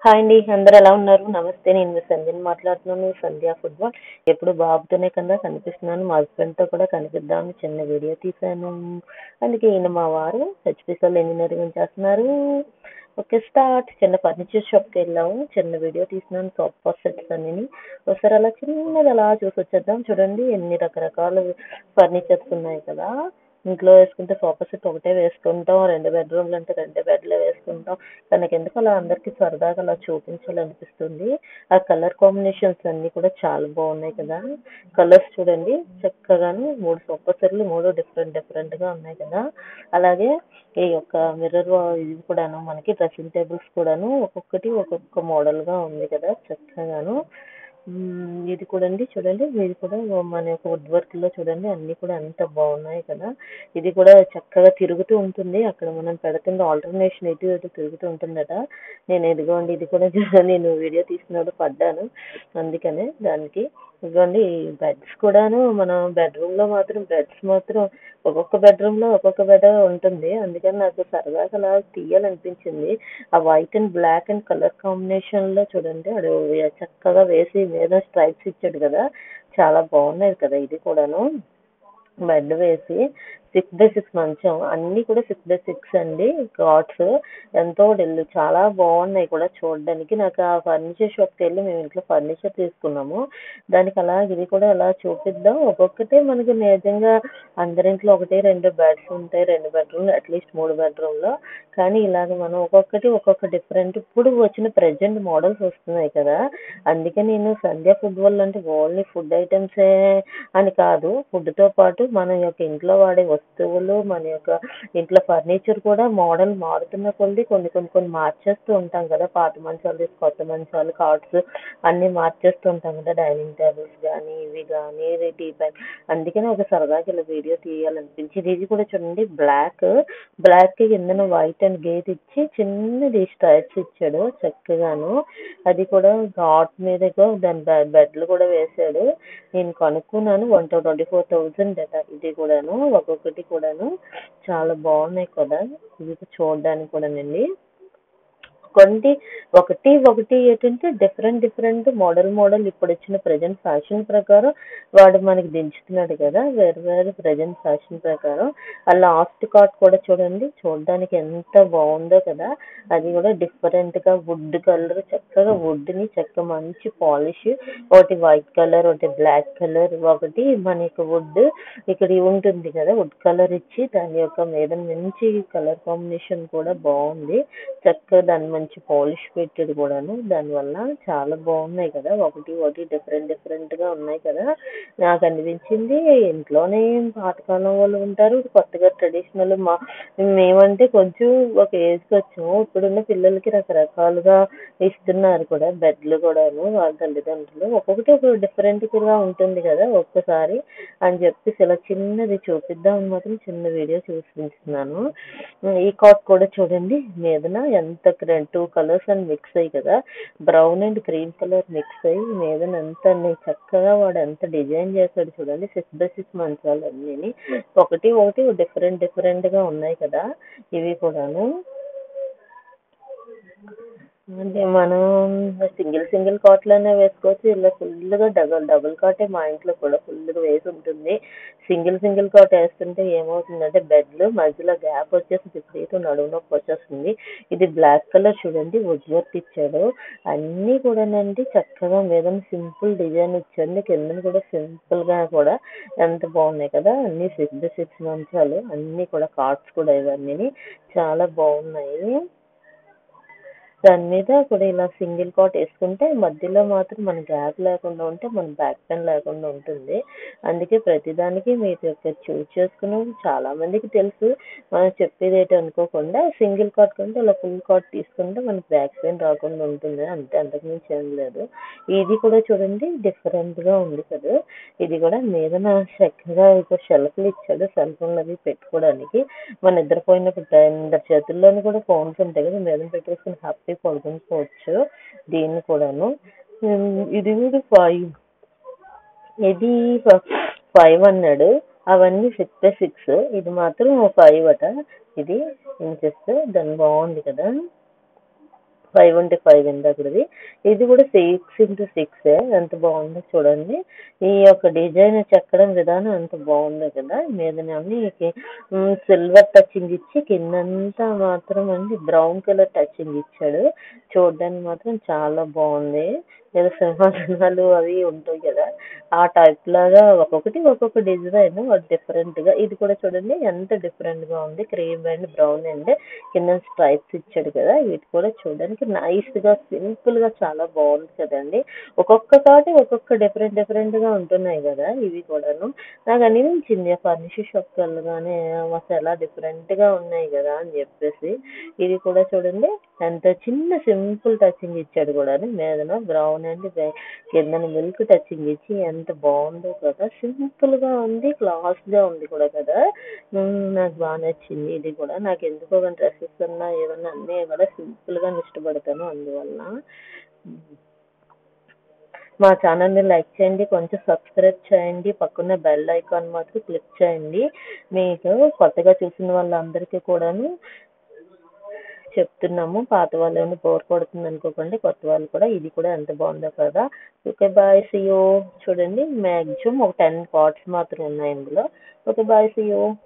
Hi అండి అందరు ఎలా ఉన్నారు నమస్తే నేను మీ సంధ్యని మాట్లాడుతున్నాను సంధ్య ఫుట్బాల్ ఎప్పుడు బాబుతోనే కదా కనిపిస్తున్నాను మా హస్బెండ్తో కూడా కనిపిద్దామని చిన్న వీడియో తీశాను అందుకే ఈయన మా వారు హెచ్పిసల్ ఇంజనీరింగ్ చేస్తున్నారు ఓకే స్టార్ట్ చిన్న ఫర్నిచర్ షాప్కి వెళ్ళాము చిన్న వీడియో తీసినాను సోఫా సెట్స్ అన్ని ఒకసారి అలా చిన్నది అలా చూసి వచ్చేద్దాం చూడండి ఎన్ని రకరకాల ఫర్నిచర్స్ ఉన్నాయి కదా ఇంట్లో వేసుకుంటే సోఫా సెట్ ఒకటే వేసుకుంటాం రెండు బెడ్రూమ్లు అంటే రెండు బెడ్లే వేసుకుంటాం తనకి ఎందుకు అలా అందరికి సరదాగా అలా చూపించాలనిపిస్తుంది ఆ కలర్ కాంబినేషన్స్ అన్ని కూడా చాలా బాగున్నాయి కదా కలర్స్ చూడండి చక్కగాను మూడు సోఫా సెట్లు మూడు డిఫరెంట్ డిఫరెంట్ గా ఉన్నాయి కదా అలాగే ఈ యొక్క మిర్రర్ ఇది కూడాను మనకి డ్రెస్సింగ్ టేబుల్స్ కూడాను ఒక్కొక్కటి ఒక్కొక్క మోడల్ గా ఉంది కదా చక్కగాను మ్మ్, ఇది చూడండి చూడండి ఇది కూడా మన యొక్క వుడ్ వర్క్ లో చూడండి అన్ని కూడా ఎంత బాగున్నాయి కదా ఇది కూడా చక్కగా తిరుగుతూ ఉంటుంది అక్కడ మనం పెడుతున్న ఆల్టర్నేషన్ ఇటు ఇటు తిరుగుతూ ఉంటుందట నేను ఇదిగోండి ఇది కూడా నేను వీడియో తీసినప్పుడు పడ్డాను అందుకనే దానికి ఇదిగోండి బెడ్స్ కూడాను మనం బెడ్రూమ్ లో మాత్రం బెడ్స్ మాత్రం ఒక్కొక్క బెడ్రూమ్ లో ఒక్కొక్క బెడ్ ఉంటుంది అందుకని నాకు సరదాగా అలా తీయాలనిపించింది ఆ white and black and colour combination లో చూడండి వాడు చక్కగా వేసి మీద స్ట్రైప్స్ ఇచ్చాడు కదా చాలా బాగున్నాయి కదా ఇది కూడాను బెడ్ వేసి సిక్స్ బై సిక్స్ మంచం అన్ని కూడా సిక్స్ బై సిక్స్ అండి కాట్స్ ఎంతో డెల్లు చాలా బాగున్నాయి కూడా చూడడానికి నాకు ఆ ఫర్నిచర్ షాప్కి వెళ్ళి మేము ఇంట్లో ఫర్నిచర్ తీసుకున్నాము దానికి అలా ఇది కూడా అలా చూపిద్దాం ఒక్కొక్కటే మనకి నిజంగా అందరింట్లో ఒకటి రెండు బెడ్స్ ఉంటాయి రెండు బెడ్రూమ్ అట్లీస్ట్ మూడు బెడ్రూమ్ లో కానీ ఇలాగ మనం ఒక్కొక్కటి ఒక్కొక్క డిఫరెంట్ ఇప్పుడు వచ్చిన ప్రెజెంట్ మోడల్స్ వస్తున్నాయి కదా అందుకే నేను సంధ్య ఫుడ్ వల్ల అంటే ఓన్లీ ఫుడ్ ఐటమ్సే అని కాదు ఫుడ్ తో పాటు మన యొక్క ఇంట్లో వాడే వస్తువులు మన యొక్క ఇంట్లో ఫర్నిచర్ కూడా మోడల్ మారుతున్న కొద్ది కొన్ని కొన్ని కొన్ని మార్చేస్తూ ఉంటాం కదా పాత మంచాలు తీసి కొత్త మంచాలు కార్డ్స్ అన్ని మార్చేస్తూ ఉంటాం కదా డైనింగ్ టేబుల్స్ కానీ ఇవి కానీ టీ బ్యాగ్ అందుకనే ఒక సరదాగా ఇలా వీడియో తీయాలనిపించింది ఇది కూడా చూడండి బ్లాక్ బ్లాక్ కి కిందన వైట్ అండ్ గేట్ ఇచ్చి చిన్నది స్ట్రైప్స్ ఇచ్చాడు చక్కగాను అది కూడా ఘాట్ మీద దాని బెడ్లు కూడా వేసాడు నేను కనుక్కున్నాను వన్ ట్వంటీ ఫోర్ థౌజండ్ అట ఇది కూడాను ఒక్కొక్కటి కూడాను చాలా బాగున్నాయి కదా ఇది చూడడానికి కూడానండి కొన్ని ఒకటి ఒకటి ఏంటంటే డిఫరెంట్ డిఫరెంట్ మోడల్ మోడల్ ఇప్పుడు వచ్చిన ప్రజెంట్ ఫ్యాషన్ ప్రకారం వాడు మనకి దించుతున్నాడు కదా వేరు వేరు ప్రజెంట్ ఫ్యాషన్ ప్రకారం ఆ లాస్ట్ కార్ట్ కూడా చూడండి చూడడానికి ఎంత బాగుందో కదా అది కూడా డిఫరెంట్ గా వుడ్ కలర్ చక్కగా వుడ్ ని చక్క మంచి పాలిష్ ఒకటి వైట్ కలర్ ఒకటి బ్లాక్ కలర్ ఒకటి మనకి వుడ్ ఇక్కడ ఉంటుంది కదా వుడ్ కలర్ ఇచ్చి దాని యొక్క మీద మంచి కలర్ కాంబినేషన్ కూడా బాగుంది చక్కగా దాని మంచి పాలిష్ పెట్టాడు కూడాను దానివల్ల చాలా బాగున్నాయి కదా ఒకటి ఒకటి డిఫరెంట్ డిఫరెంట్ గా ఉన్నాయి కదా నాకు అనిపించింది ఇంట్లోనే పాతకాలం వాళ్ళు ఉంటారు కొత్తగా ట్రెడిషనల్ మా మేమంటే కొంచెం ఒక ఏజ్కి వచ్చాము ఇప్పుడున్న పిల్లలకి రకరకాలుగా ఇస్తున్నారు కూడా బెడ్లు కూడాను వాళ్ళ తల్లిదండ్రులు ఒక్కొక్కటి ఒక డిఫరెంట్ గా ఉంటుంది కదా ఒక్కసారి అని చెప్పేసి ఇలా చిన్నది చూపిద్దామని మాత్రం చిన్న వీడియో చూపిస్తున్నాను ఈ కాట్ కూడా చూడండి మీదన ఎంత టూ కలర్స్ అని మిక్స్ అయ్యి కదా brown and cream colour mix అయ్యి మీదన ఎంత చక్కగా వాడు ఎంత డిజైన్ చేశాడు చూడండి సిక్స్ బై సిక్స్ మంచాలు అన్నీ ఒకటి ఒకటి డిఫరెంట్ డిఫరెంట్ గా ఉన్నాయి కదా ఇవి కూడాను అంటే మనం సింగిల్ సింగిల్ కాట్లోనే వేసుకోవచ్చు ఇలా ఫుల్గా డబల్ డబుల్ కాటే మా ఇంట్లో కూడా ఫుల్గా వేసి ఉంటుంది సింగిల్ సింగిల్ కాట్ వేస్తుంటే ఏమవుతుందంటే బెడ్లు మధ్యలో గ్యాప్ వచ్చేసి విపరీతం నడుము నొప్పి వచ్చేస్తుంది ఇది బ్లాక్ కలర్ చూడండి వుడ్ వర్క్ ఇచ్చాడు అన్నీ కూడానండి చక్కగా మీద సింపుల్ డిజైన్ ఇచ్చాడు కింద కూడా సింపుల్ గా కూడా ఎంత బాగున్నాయి కదా అన్ని సిక్స్ బై సిక్స్ మంచాలు అన్ని కూడా కార్డ్స్ కూడా ఇవన్నీ చాలా బాగున్నాయి దాని మీద కూడా ఇలా సింగిల్ కాట్ వేసుకుంటే మధ్యలో మాత్రం మన గ్యాప్ లేకుండా ఉంటే మన బ్యాక్ పెయిన్ లేకుండా ఉంటుంది అందుకే ప్రతిదానికి మీరు యొక్క చూస్ చేసుకుని చాలా మందికి తెలుసు మనం చెప్పేది ఏంటి అనుకోకుండా సింగిల్ కాట్ కంటే ఇలా ఫుల్ కాట్ తీసుకుంటే మనకి బ్యాక్ పెయిన్ రాకుండా ఉంటుంది అంతే అంతకుమించి ఏం లేదు ఇది కూడా చూడండి డిఫరెంట్ గా ఉంది కదా ఇది కూడా మీద చక్కగా ఒక షెల్ఫ్లు ఇచ్చాడు సెల్ ఫోన్ అవి పెట్టుకోవడానికి మన నిద్రపోయినప్పుడు ఇద్దరు చేతుల్లోని కూడా ఫోన్స్ ఉంటాయి కదా మీద పెట్టేసుకుని హ్యాపీ పడుకోవచ్చు దీన్ని కూడాను ఉమ్, ఇది కూడా ఫైవ్ ఇది ఫైవ్ అన్నాడు అవన్నీ సిక్స్ బై సిక్స్ ఇది మాత్రం ఫైవ్ అట ఇది ఇంచెస్ దాని బాగుంది కదా ఫైవ్ ఇంటూ ఫైవ్ ఇందాకది ఇది కూడా సిక్స్ ఇంటూ సిక్స్ ఎంత బాగుందో చూడండి ఈ యొక్క డిజైన్ చెక్కడం విధానం ఎంత బాగుందో కదా మీదనేమో సిల్వర్ టచింగ్ ఇచ్చి కిందంతా మాత్రం అండి బ్రౌన్ కలర్ టచింగ్ ఇచ్చాడు చూడడానికి మాత్రం చాలా బాగుంది ఏదో సింహాసనాలు అవి ఉంటాయి కదా ఆ టైప్ లాగా ఒక్కొక్కటి ఒక్కొక్క డిజైన్ డిఫరెంట్ గా ఇది కూడా చూడండి ఎంత డిఫరెంట్ గా ఉంది క్రీమ్ అండ్ బ్రౌన్ అండ్ కింద స్ట్రైప్స్ ఇచ్చాడు కదా వీటి కూడా చూడడానికి నైస్ గా సింపుల్ గా చాలా బాగుంది కదండి ఒక్కొక్క కాటి ఒక్కొక్క డిఫరెంట్ డిఫరెంట్ గా ఉంటున్నాయి కదా ఇవి కూడాను నాకు అనిపించింది ఆ ఫర్నిచర్ షాప్ వెళ్ళగానే అసలు ఎలా డిఫరెంట్ గా ఉన్నాయి కదా అని చెప్పేసి ఇది కూడా చూడండి ఎంత చిన్న సింపుల్ టచింగ్ ఇచ్చాడు కూడా మీదన బ్రౌన్ అండ్ కిందన మిల్క్ టచింగ్ ఇచ్చి ఎంత బాగుందో కదా సింపుల్ గా ఉంది క్లాస్ గా ఉంది కూడా కదా ఉమ్, నాకు బాగా నచ్చింది ఇది కూడా నాకు ఎందుకో కానీ డ్రెస్సెస్ ఉన్నా ఏదన్నా అన్నీ కూడా సింపుల్ గా ఇష్టపడతాను అందువల్ల ఉమ్. మా ఛానల్ని లైక్ చేయండి కొంచెం సబ్స్క్రైబ్ చేయండి పక్కన బెల్ ఐకాన్ మాత్రం క్లిక్ చేయండి మీకు కొత్తగా చూసిన వాళ్ళందరికీ కూడాను చెప్తున్నాము పాత వాళ్ళు ఏమైనా బోర్ కొడుతుంది అనుకోకండి కొత్త వాళ్ళు కూడా ఇది కూడా ఎంత బాగుందో కదా ఓకే బాయ్ సియో చూడండి మ్యాక్సిమం ఒక టెన్ పార్ట్స్ మాత్రం ఉన్నాయి ఇందులో ఓకే బాయ్ సియో